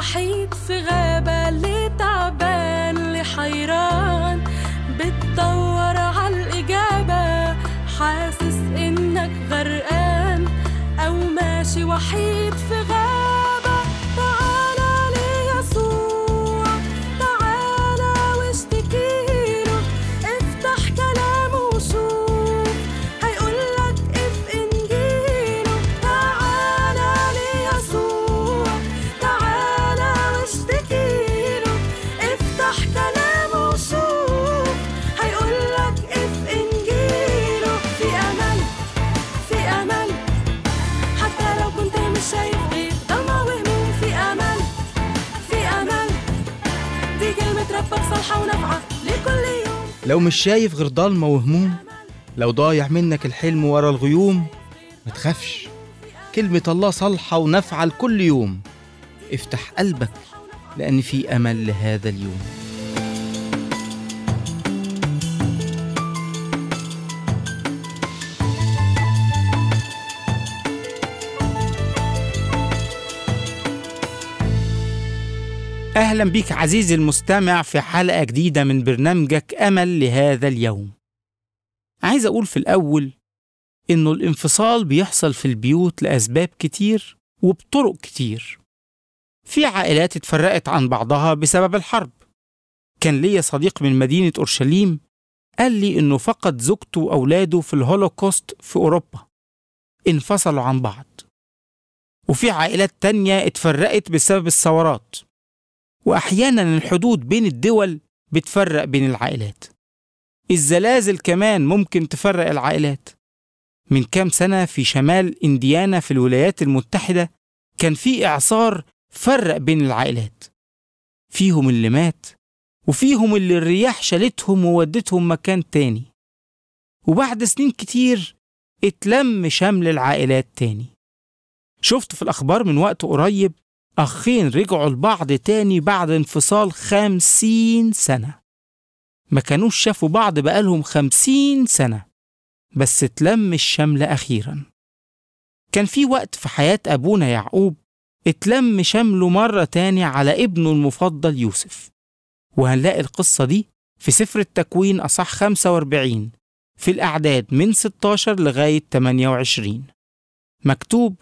وحيد في غابة اللي تعبان اللي حيران بتدور عالإجابة حاسس إنك غرقان أو ماشي وحيد في غابة تعالى ليسوع تعالى واشتكيله افتح كلامه وشوف هيقولك اف انجيله تعالى ليسوع تعالى واشتكيله افتح كلامه وشوف هيقولك اف انجيله في امل في امل حتى لو كنت مش شايف غير ضلمة وهموم في امل في امل دي كلمة ربك صالحة ونافعة لكل يوم لو مش شايف غير ضلمة وهموم لو ضايع منك الحلم ورا الغيوم ما تخافش كلمة الله صالحة ونافعة لكل يوم افتح قلبك لأن في أمل لهذا اليوم أهلا بيك عزيزي المستمع في حلقة جديدة من برنامجك أمل لهذا اليوم. عايز أقول في الأول إنه الانفصال بيحصل في البيوت لأسباب كتير وبطرق كتير. في عائلات اتفرقت عن بعضها بسبب الحرب. كان ليا صديق من مدينة أورشليم قال لي إنه فقد زوجته وأولاده في الهولوكوست في أوروبا. انفصلوا عن بعض. وفي عائلات تانية اتفرقت بسبب الثورات. واحيانا الحدود بين الدول بتفرق بين العائلات الزلازل كمان ممكن تفرق العائلات من كام سنة في شمال إنديانا في الولايات المتحدة كان في إعصار فرق بين العائلات فيهم اللي مات وفيهم اللي الرياح شالتهم وودتهم مكان تاني وبعد سنين كتير اتلم شمل العائلات تاني شفت في الأخبار من وقت قريب أخين رجعوا لبعض تاني بعد انفصال خمسين سنة ما كانوش شافوا بعض بقالهم خمسين سنة بس اتلم الشمل أخيرا كان في وقت في حياة أبونا يعقوب اتلم شمله مرة تاني على ابنه المفضل يوسف وهنلاقي القصة دي في سفر التكوين أصح 45 في الأعداد من 16 لغاية 28 مكتوب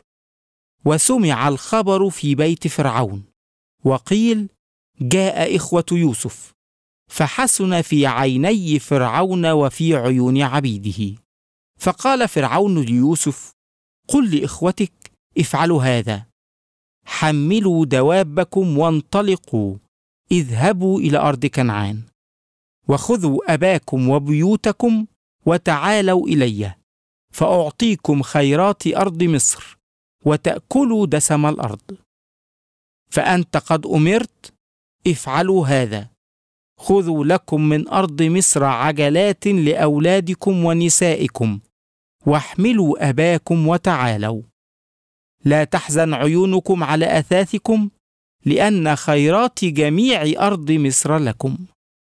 وسمع الخبر في بيت فرعون وقيل جاء إخوة يوسف فحسن في عيني فرعون وفي عيون عبيده فقال فرعون ليوسف قل لإخوتك افعلوا هذا حملوا دوابكم وانطلقوا اذهبوا إلى أرض كنعان وخذوا أباكم وبيوتكم وتعالوا إلي فأعطيكم خيرات أرض مصر وتأكلوا دسم الأرض فأنت قد أمرت افعلوا هذا خذوا لكم من أرض مصر عجلات لأولادكم ونسائكم واحملوا أباكم وتعالوا لا تحزن عيونكم على أثاثكم لأن خيرات جميع أرض مصر لكم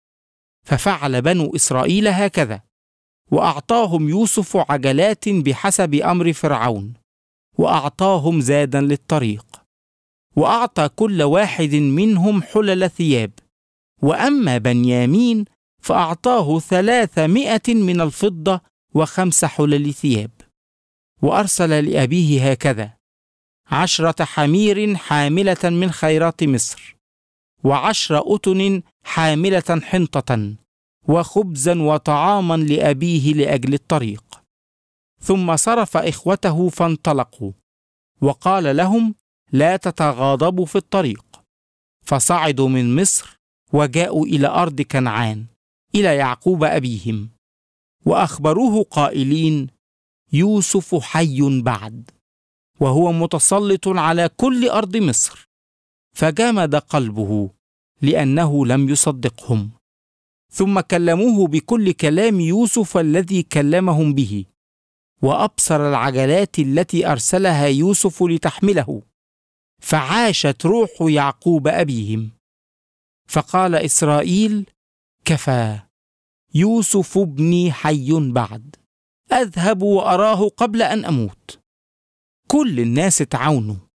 ففعل بنو إسرائيل هكذا وأعطاهم يوسف عجلات بحسب أمر فرعون واعطاهم زادا للطريق واعطى كل واحد منهم حلل ثياب واما بنيامين فاعطاه ثلاثمائه من الفضه وخمس حلل ثياب وارسل لابيه هكذا عشره حمير حامله من خيرات مصر وعشر اتن حامله حنطه وخبزا وطعاما لابيه لاجل الطريق ثم صرف اخوته فانطلقوا وقال لهم لا تتغاضبوا في الطريق فصعدوا من مصر وجاءوا الى ارض كنعان الى يعقوب ابيهم واخبروه قائلين يوسف حي بعد وهو متسلط على كل ارض مصر فجمد قلبه لانه لم يصدقهم ثم كلموه بكل كلام يوسف الذي كلمهم به وابصر العجلات التي ارسلها يوسف لتحمله فعاشت روح يعقوب ابيهم فقال اسرائيل كفى يوسف ابني حي بعد اذهب واراه قبل ان اموت كل الناس تعاونوا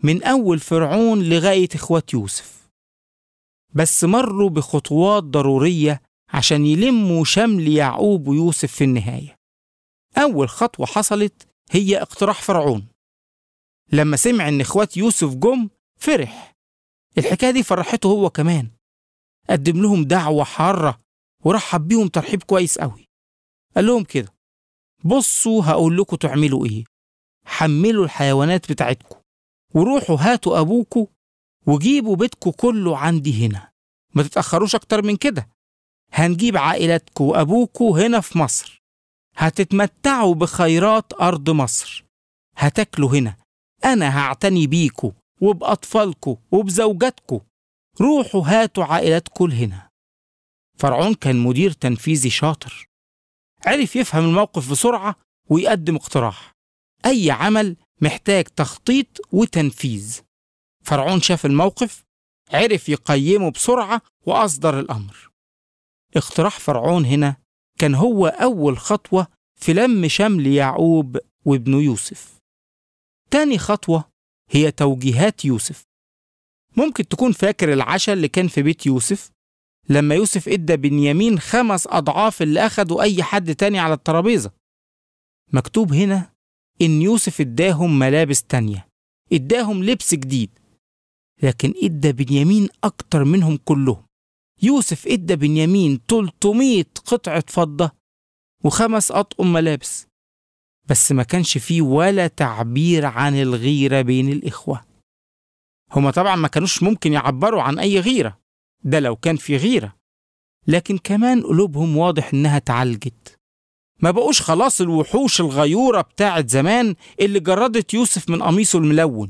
من أول فرعون لغاية إخوات يوسف بس مروا بخطوات ضرورية عشان يلموا شمل يعقوب ويوسف في النهاية أول خطوة حصلت هي اقتراح فرعون لما سمع إن إخوات يوسف جم فرح الحكاية دي فرحته هو كمان قدم لهم دعوة حارة ورحب بيهم ترحيب كويس قوي قال لهم كده بصوا هقول لكم تعملوا ايه حملوا الحيوانات بتاعتكم وروحوا هاتوا ابوكوا وجيبوا بيتكم كله عندي هنا ما تتأخروش أكتر من كده هنجيب عائلتكم وأبوكوا هنا في مصر هتتمتعوا بخيرات أرض مصر هتاكلوا هنا أنا هعتني بيكوا وبأطفالكوا وبزوجاتكوا روحوا هاتوا عائلتكم هنا فرعون كان مدير تنفيذي شاطر عرف يفهم الموقف بسرعة ويقدم اقتراح أي عمل محتاج تخطيط وتنفيذ فرعون شاف الموقف عرف يقيمه بسرعة وأصدر الأمر اقتراح فرعون هنا كان هو أول خطوة في لم شمل يعقوب وابنه يوسف تاني خطوة هي توجيهات يوسف ممكن تكون فاكر العشاء اللي كان في بيت يوسف لما يوسف ادى بنيامين خمس أضعاف اللي أخده أي حد تاني على الترابيزة مكتوب هنا إن يوسف اداهم ملابس تانية اداهم لبس جديد لكن ادى بنيامين أكتر منهم كلهم يوسف ادى بنيامين 300 قطعة فضة وخمس أطقم ملابس بس ما كانش فيه ولا تعبير عن الغيرة بين الإخوة هما طبعا ما كانوش ممكن يعبروا عن أي غيرة ده لو كان في غيرة لكن كمان قلوبهم واضح إنها اتعالجت ما بقوش خلاص الوحوش الغيورة بتاعت زمان اللي جردت يوسف من قميصه الملون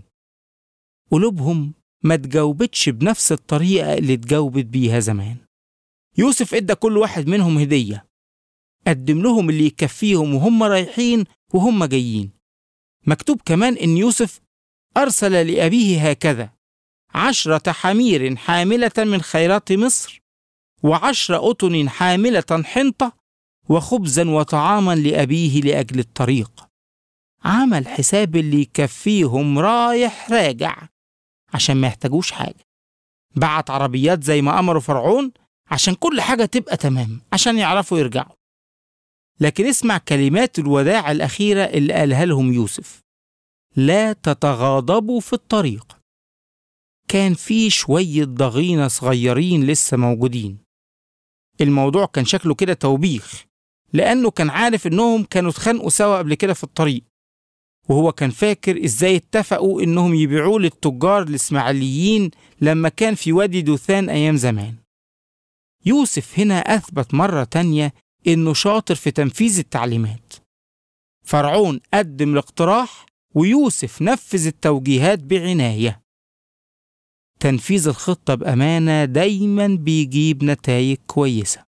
قلوبهم ما تجاوبتش بنفس الطريقة اللي اتجاوبت بيها زمان يوسف ادى كل واحد منهم هدية قدم لهم اللي يكفيهم وهم رايحين وهم جايين مكتوب كمان إن يوسف أرسل لأبيه هكذا عشرة حمير حاملة من خيرات مصر وعشر أطن حاملة حنطة وخبزا وطعاما لأبيه لأجل الطريق عمل حساب اللي يكفيهم رايح راجع عشان ما يحتاجوش حاجة بعت عربيات زي ما أمره فرعون عشان كل حاجة تبقى تمام عشان يعرفوا يرجعوا لكن اسمع كلمات الوداع الأخيرة اللي قالها لهم يوسف لا تتغاضبوا في الطريق كان في شوية ضغينة صغيرين لسه موجودين الموضوع كان شكله كده توبيخ لأنه كان عارف إنهم كانوا اتخانقوا سوا قبل كده في الطريق وهو كان فاكر إزاي اتفقوا إنهم يبيعوه للتجار الإسماعيليين لما كان في وادي دوثان أيام زمان يوسف هنا أثبت مرة تانية إنه شاطر في تنفيذ التعليمات فرعون قدم الاقتراح ويوسف نفذ التوجيهات بعناية تنفيذ الخطة بأمانة دايما بيجيب نتائج كويسة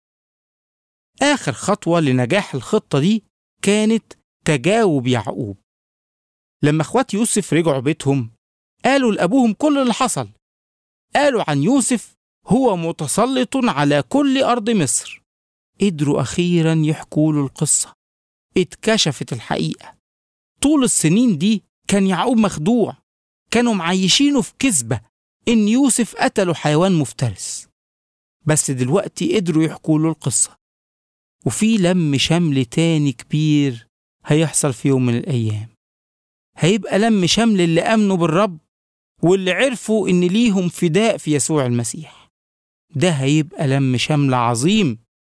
آخر خطوة لنجاح الخطة دي كانت تجاوب يعقوب لما اخوات يوسف رجعوا بيتهم قالوا لأبوهم كل اللي حصل قالوا عن يوسف هو متسلط على كل أرض مصر قدروا أخيرا يحكوا له القصة اتكشفت الحقيقة طول السنين دي كان يعقوب مخدوع كانوا معيشينه في كذبة إن يوسف قتله حيوان مفترس بس دلوقتي قدروا يحكوا له القصة وفي لم شمل تاني كبير هيحصل في يوم من الأيام هيبقى لم شمل اللي آمنوا بالرب واللي عرفوا إن ليهم فداء في يسوع المسيح ده هيبقى لم شمل عظيم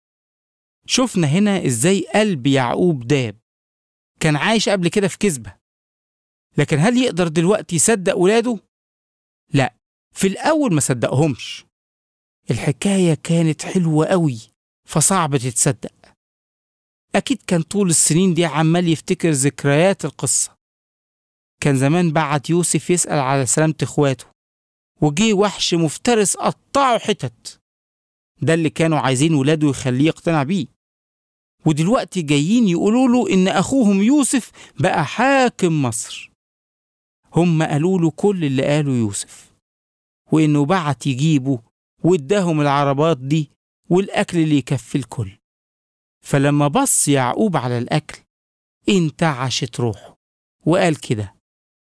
شفنا هنا إزاي قلب يعقوب داب كان عايش قبل كده في كذبة لكن هل يقدر دلوقتي يصدق ولاده؟ لا في الأول ما صدقهمش الحكاية كانت حلوة قوي فصعب تتصدق أكيد كان طول السنين دي عمال يفتكر ذكريات القصة كان زمان بعت يوسف يسأل على سلامة إخواته وجي وحش مفترس قطعه حتت ده اللي كانوا عايزين ولاده يخليه يقتنع بيه ودلوقتي جايين يقولوا له إن أخوهم يوسف بقى حاكم مصر هم قالوا له كل اللي قاله يوسف وإنه بعت يجيبه واداهم العربات دي والأكل اللي يكفي الكل فلما بص يعقوب على الأكل انتعشت روحه وقال كده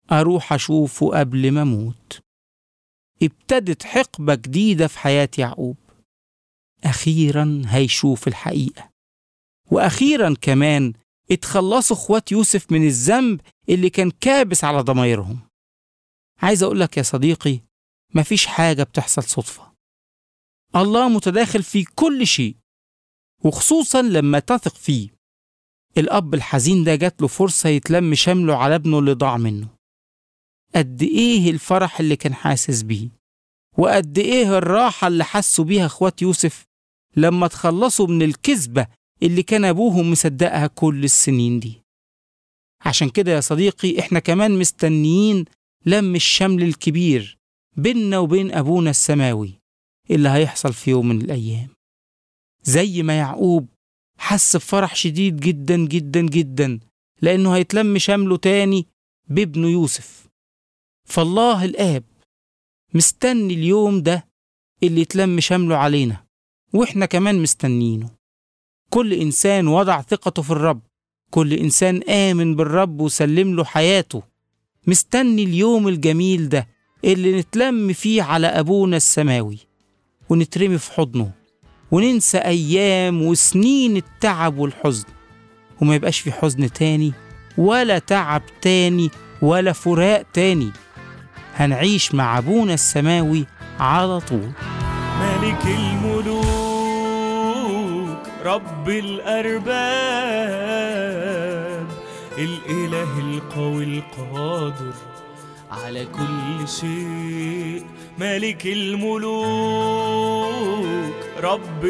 أروح أشوفه قبل ما أموت ابتدت حقبة جديدة في حياة يعقوب أخيرا هيشوف الحقيقة وأخيرا كمان اتخلصوا اخوات يوسف من الذنب اللي كان كابس على ضمايرهم عايز أقول لك يا صديقي مفيش حاجة بتحصل صدفة الله متداخل في كل شيء وخصوصا لما تثق فيه الأب الحزين ده جات له فرصة يتلم شمله على ابنه اللي ضاع منه قد إيه الفرح اللي كان حاسس بيه وقد إيه الراحة اللي حسوا بيها إخوات يوسف لما تخلصوا من الكذبة اللي كان أبوهم مصدقها كل السنين دي عشان كده يا صديقي إحنا كمان مستنيين لم الشمل الكبير بيننا وبين أبونا السماوي اللي هيحصل في يوم من الأيام زي ما يعقوب حس بفرح شديد جدا جدا جدا لأنه هيتلم شمله تاني بابنه يوسف فالله الآب مستني اليوم ده اللي يتلم شمله علينا وإحنا كمان مستنيينه كل إنسان وضع ثقته في الرب كل إنسان آمن بالرب وسلم له حياته مستني اليوم الجميل ده اللي نتلم فيه على أبونا السماوي ونترمي في حضنه وننسى أيام وسنين التعب والحزن وما يبقاش في حزن تاني ولا تعب تاني ولا فراق تاني هنعيش مع أبونا السماوي على طول ملك الملوك رب الأرباب الإله القوي القادر على كل شيء ملك الملوك رب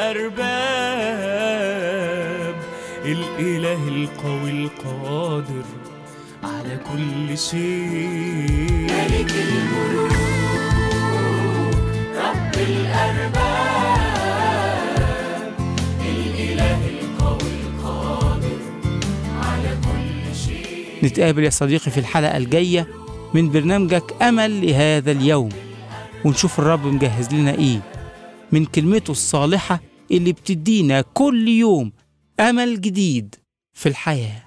الأرباب الإله القوي القادر على كل شيء ملك الملوك رب الأرباب الإله القوي القادر على كل شيء نتقابل يا صديقي في الحلقة الجاية من برنامجك أمل لهذا اليوم ونشوف الرب مجهز لنا إيه من كلمته الصالحة اللي بتدينا كل يوم أمل جديد في الحياة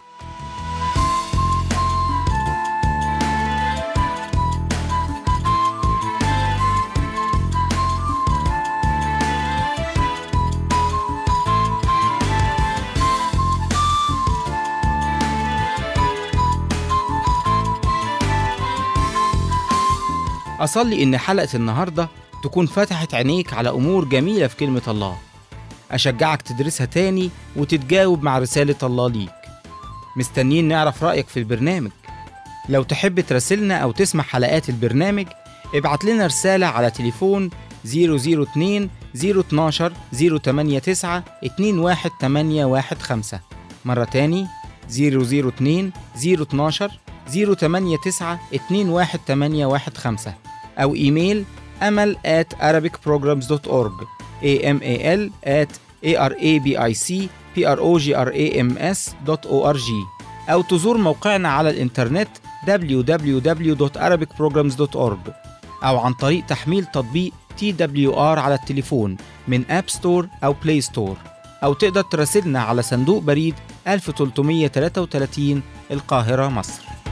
أصلي إن حلقة النهاردة تكون فتحت عينيك على أمور جميلة في كلمة الله أشجعك تدرسها تاني وتتجاوب مع رسالة الله ليك مستنيين نعرف رأيك في البرنامج لو تحب تراسلنا أو تسمع حلقات البرنامج ابعت لنا رسالة على تليفون 002 012 089 21815 مرة تاني 002 012 089 21815 أو إيميل أمل at arabicprograms.org amal at arabicprograms.org أو تزور موقعنا على الإنترنت www.arabicprograms.org أو عن طريق تحميل تطبيق TWR على التليفون من أب ستور أو بلاي ستور أو تقدر تراسلنا على صندوق بريد 1333 القاهرة مصر